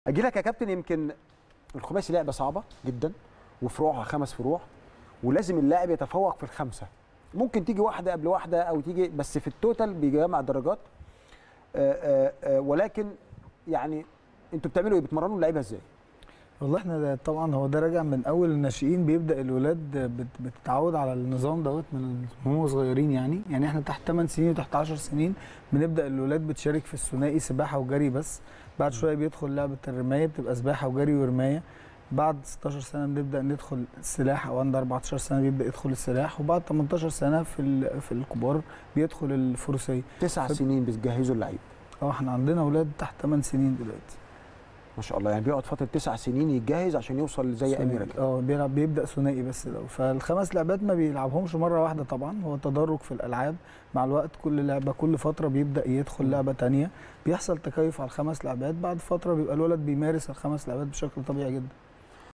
اجي لك يا كابتن يمكن الخماسي لعبه صعبه جدا وفروعها خمس فروع ولازم اللاعب يتفوق في الخمسه ممكن تيجي واحده قبل واحده او تيجي بس في التوتال بيجمع درجات آآ آآ ولكن يعني انتوا بتعملوا ايه بتمرنوا اللعيبه ازاي والله احنا ده طبعا هو ده راجع من اول الناشئين بيبدا الولاد بت- بتتعود على النظام دوت من هم صغيرين يعني يعني احنا تحت 8 سنين وتحت 10 سنين بنبدا الولاد بتشارك في الثنائي سباحه وجري بس بعد شويه بيدخل لعبه الرمايه بتبقى سباحه وجري ورمايه بعد 16 سنه بنبدا ندخل السلاح او عند 14 سنه بيبدا يدخل السلاح وبعد 18 سنه في ال- في الكبار بيدخل الفروسيه تسع طب- سنين بتجهزوا اللعيب اه احنا عندنا اولاد تحت 8 سنين دلوقتي ما شاء الله يعني بيقعد فتره تسع سنين يتجهز عشان يوصل زي ثنائي. اميره كده اه بيلعب بيبدا ثنائي بس لو فالخمس لعبات ما بيلعبهمش مره واحده طبعا هو تدرج في الالعاب مع الوقت كل لعبه كل فتره بيبدا يدخل لعبه تانية بيحصل تكيف على الخمس لعبات بعد فتره بيبقى الولد بيمارس الخمس لعبات بشكل طبيعي جدا